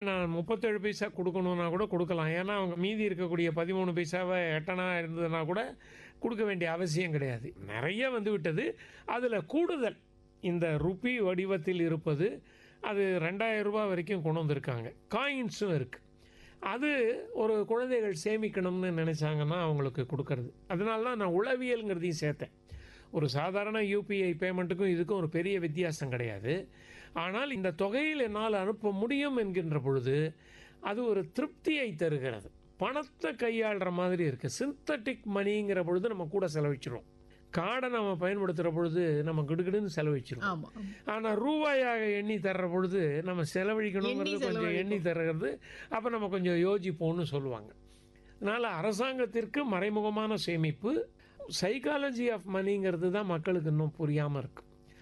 நான் முப்பத்தேழு பைசா கொடுக்கணுன்னா கூட கொடுக்கலாம் ஏன்னா அவங்க மீதி இருக்கக்கூடிய பதிமூணு பைசாவை எட்டனா இருந்ததுன்னா கூட கொடுக்க வேண்டிய அவசியம் கிடையாது நிறைய வந்து விட்டது அதில் கூடுதல் இந்த ருப்பி வடிவத்தில் இருப்பது அது ரெண்டாயிரம் ரூபாய் வரைக்கும் கொண்டு வந்திருக்காங்க காயின்ஸும் இருக்குது அது ஒரு குழந்தைகள் சேமிக்கணும்னு நினைச்சாங்கன்னா அவங்களுக்கு கொடுக்கறது அதனால தான் நான் உளவியல்ங்கிறதையும் சேர்த்தேன் ஒரு சாதாரண யூபிஐ பேமெண்ட்டுக்கும் இதுக்கும் ஒரு பெரிய வித்தியாசம் கிடையாது ஆனால் இந்த தொகையில் என்னால் அனுப்ப முடியும் என்கின்ற பொழுது அது ஒரு திருப்தியை தருகிறது பணத்தை கையாளுற மாதிரி இருக்குது சிந்தட்டிக் மணிங்கிற பொழுது நம்ம கூட செலவிச்சிரும் கார்டை நம்ம பயன்படுத்துகிற பொழுது நம்ம கிடுகிடுன்னு செலவிச்சிரும் ஆமா ஆனால் ரூபாயாக எண்ணி தர்ற பொழுது நம்ம செலவழிக்கணுங்கிறது எண்ணி கொஞ்சம் எண்ணி தர்றது அப்போ நம்ம கொஞ்சம் யோசிப்போம்னு சொல்லுவாங்க அதனால் அரசாங்கத்திற்கு மறைமுகமான சேமிப்பு சைக்காலஜி ஆஃப் மணிங்கிறது தான் மக்களுக்கு இன்னும் புரியாமல் இருக்கு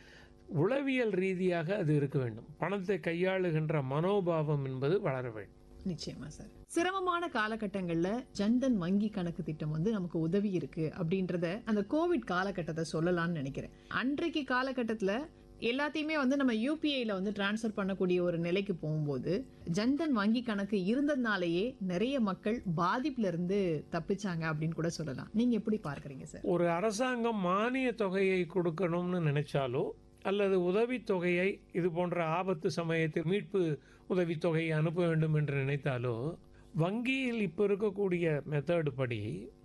உளவியல் ரீதியாக அது இருக்க வேண்டும் பணத்தை கையாளுகின்ற மனோபாவம் என்பது வளர வேண்டும் நிச்சயமா சார் சிரமமான காலகட்டங்கள்ல ஜன்தன் வங்கி கணக்கு திட்டம் வந்து நமக்கு உதவி இருக்கு அப்படின்றத அந்த கோவிட் காலகட்டத்தை சொல்லலாம்னு நினைக்கிறேன் அன்றைக்கு காலகட்டத்துல எல்லாத்தையுமே வந்து நம்ம யூபிஐல வந்து டிரான்ஸ்ஃபர் பண்ணக்கூடிய ஒரு நிலைக்கு போகும்போது ஜன்தன் வங்கி கணக்கு இருந்ததுனாலேயே நிறைய மக்கள் பாதிப்புல இருந்து தப்பிச்சாங்க அப்படின்னு கூட சொல்லலாம் நீங்க எப்படி பார்க்கறீங்க சார் ஒரு அரசாங்கம் மானிய தொகையை கொடுக்கணும்னு நினைச்சாலோ அல்லது உதவித்தொகையை இது போன்ற ஆபத்து சமயத்தில் மீட்பு உதவித்தொகையை அனுப்ப வேண்டும் என்று நினைத்தாலோ வங்கியில் இப்போ இருக்கக்கூடிய மெத்தட் படி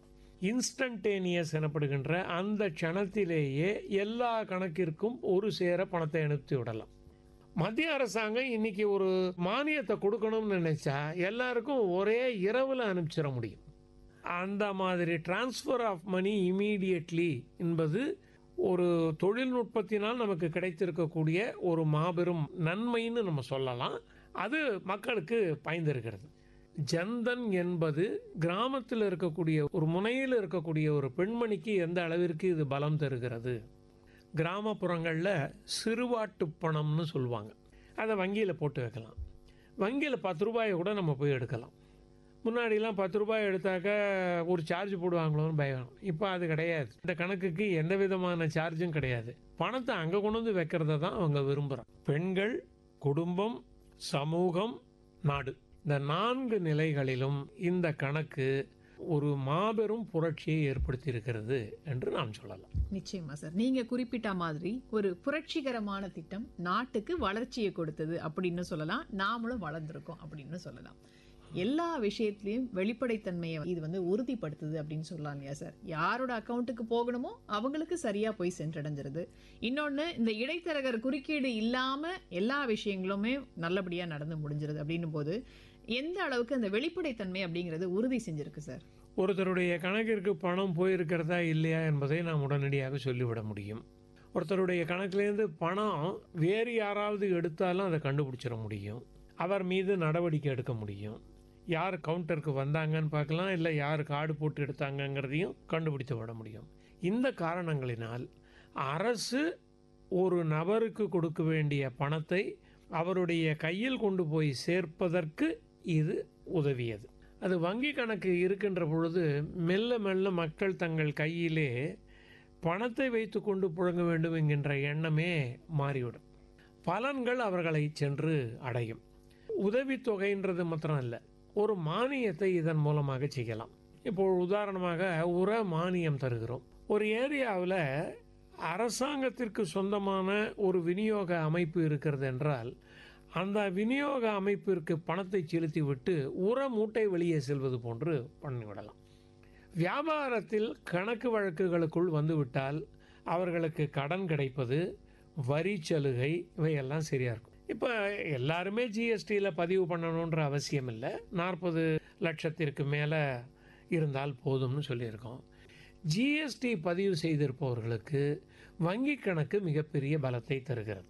இன்ஸ்டன்டேனியஸ் எனப்படுகின்ற அந்த க்ஷணத்திலேயே எல்லா கணக்கிற்கும் ஒரு சேர பணத்தை அனுப்பி விடலாம் மத்திய அரசாங்கம் இன்னைக்கு ஒரு மானியத்தை கொடுக்கணும்னு நினைச்சா எல்லாருக்கும் ஒரே இரவில் அனுப்பிச்சிட முடியும் அந்த மாதிரி டிரான்ஸ்ஃபர் ஆஃப் மணி இமீடியட்லி என்பது ஒரு தொழில்நுட்பத்தினால் நமக்கு கிடைத்திருக்கக்கூடிய ஒரு மாபெரும் நன்மைன்னு நம்ம சொல்லலாம் அது மக்களுக்கு பயந்திருக்கிறது ஜன்தன் என்பது கிராமத்தில் இருக்கக்கூடிய ஒரு முனையில் இருக்கக்கூடிய ஒரு பெண்மணிக்கு எந்த அளவிற்கு இது பலம் தருகிறது கிராமப்புறங்களில் சிறுவாட்டு பணம்னு சொல்லுவாங்க அதை வங்கியில் போட்டு வைக்கலாம் வங்கியில் பத்து ரூபாயை கூட நம்ம போய் எடுக்கலாம் முன்னாடிலாம் பத்து ரூபாய் எடுத்தாக்க ஒரு சார்ஜ் போடுவாங்களோன்னு பயம் இப்போ அது கிடையாது இந்த கணக்குக்கு எந்த விதமான சார்ஜும் கிடையாது பணத்தை அங்கே கொண்டு வந்து வைக்கிறத தான் அவங்க விரும்புகிறாங்க பெண்கள் குடும்பம் சமூகம் நாடு இந்த நான்கு நிலைகளிலும் இந்த கணக்கு ஒரு மாபெரும் புரட்சியை ஏற்படுத்தி இருக்கிறது என்று நாம் சொல்லலாம் நிச்சயமா சார் நீங்க குறிப்பிட்ட மாதிரி ஒரு புரட்சிகரமான திட்டம் நாட்டுக்கு வளர்ச்சியை கொடுத்தது அப்படின்னு சொல்லலாம் நாமளும் வளர்ந்துருக்கோம் அப்படின்னு சொல்லலாம் எல்லா விஷயத்திலையும் வெளிப்படைத்தன்மையை இது வந்து உறுதிப்படுத்துது அப்படின்னு சொல்லலாம் இல்லையா சார் யாரோட அக்கௌண்ட்டுக்கு போகணுமோ அவங்களுக்கு சரியா போய் சென்றடைஞ்சிருது இன்னொன்னு இந்த இடைத்தரகர் குறுக்கீடு இல்லாம எல்லா விஷயங்களுமே நல்லபடியா நடந்து முடிஞ்சிருது அப்படின்னும் போது எந்த அளவுக்கு அந்த வெளிப்படைத்தன்மை அப்படிங்கறது உறுதி செஞ்சிருக்கு சார் ஒருத்தருடைய கணக்கிற்கு பணம் போயிருக்கிறதா இல்லையா என்பதை நாம் உடனடியாக சொல்லிவிட முடியும் ஒருத்தருடைய கணக்கிலேருந்து பணம் வேறு யாராவது எடுத்தாலும் அதை கண்டுபிடிச்சிட முடியும் அவர் மீது நடவடிக்கை எடுக்க முடியும் யார் கவுண்டருக்கு வந்தாங்கன்னு பார்க்கலாம் இல்லை யார் கார்டு போட்டு எடுத்தாங்கங்கிறதையும் கண்டுபிடித்து விட முடியும் இந்த காரணங்களினால் அரசு ஒரு நபருக்கு கொடுக்க வேண்டிய பணத்தை அவருடைய கையில் கொண்டு போய் சேர்ப்பதற்கு இது உதவியது அது வங்கி கணக்கு இருக்கின்ற பொழுது மெல்ல மெல்ல மக்கள் தங்கள் கையிலே பணத்தை வைத்து கொண்டு புழங்க வேண்டும் என்கின்ற எண்ணமே மாறிவிடும் பலன்கள் அவர்களை சென்று அடையும் உதவித்தொகைன்றது மாத்திரம் இல்லை ஒரு மானியத்தை இதன் மூலமாக செய்யலாம் இப்போ உதாரணமாக உர மானியம் தருகிறோம் ஒரு ஏரியாவில் அரசாங்கத்திற்கு சொந்தமான ஒரு விநியோக அமைப்பு இருக்கிறது என்றால் அந்த விநியோக அமைப்பிற்கு பணத்தை செலுத்திவிட்டு உர மூட்டை வெளியே செல்வது போன்று பண்ணிவிடலாம் வியாபாரத்தில் கணக்கு வழக்குகளுக்குள் வந்துவிட்டால் அவர்களுக்கு கடன் கிடைப்பது வரி சலுகை இவையெல்லாம் சரியா இருக்கும் இப்போ எல்லாருமே ஜிஎஸ்டியில் பதிவு பண்ணணுன்ற அவசியம் இல்லை நாற்பது லட்சத்திற்கு மேலே இருந்தால் போதும்னு சொல்லியிருக்கோம் ஜிஎஸ்டி பதிவு செய்திருப்பவர்களுக்கு வங்கி கணக்கு மிகப்பெரிய பலத்தை தருகிறது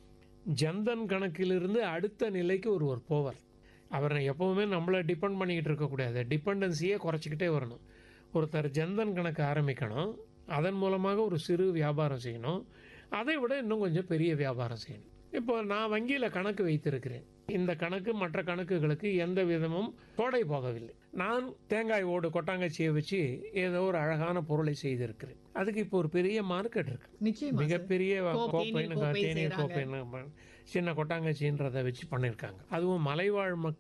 ஜன்தன் கணக்கிலிருந்து அடுத்த நிலைக்கு ஒருவர் போவார் அவர் எப்பவுமே நம்மளை டிபெண்ட் பண்ணிக்கிட்டு இருக்கக்கூடாது டிபெண்டன்சியே குறைச்சிக்கிட்டே வரணும் ஒருத்தர் ஜன்தன் கணக்கு ஆரம்பிக்கணும் அதன் மூலமாக ஒரு சிறு வியாபாரம் செய்யணும் அதை விட இன்னும் கொஞ்சம் பெரிய வியாபாரம் செய்யணும் இப்போ நான் வங்கியில் கணக்கு வைத்திருக்கிறேன் இந்த கணக்கு மற்ற கணக்குகளுக்கு எந்த விதமும் தோடை போகவில்லை நான் தேங்காய் ஓடு கொட்டாங்கச்சியை வச்சு ஏதோ ஒரு அழகான பொருளை செய்திருக்கிறேன் அதுக்கு இப்போ ஒரு பெரிய மார்க்கெட் இருக்கு நிச்சயமா சார். மிகப்பெரிய கோப்பை, கோப்பைன்னு கோப்பை தேநீர் செய்றாங்க. கோப்பைன்னு சின்ன கொட்டாங்கச்சின்றதை வச்சு பண்ணியிருக்காங்க அதுவும் மலைவாழ் மக்கள்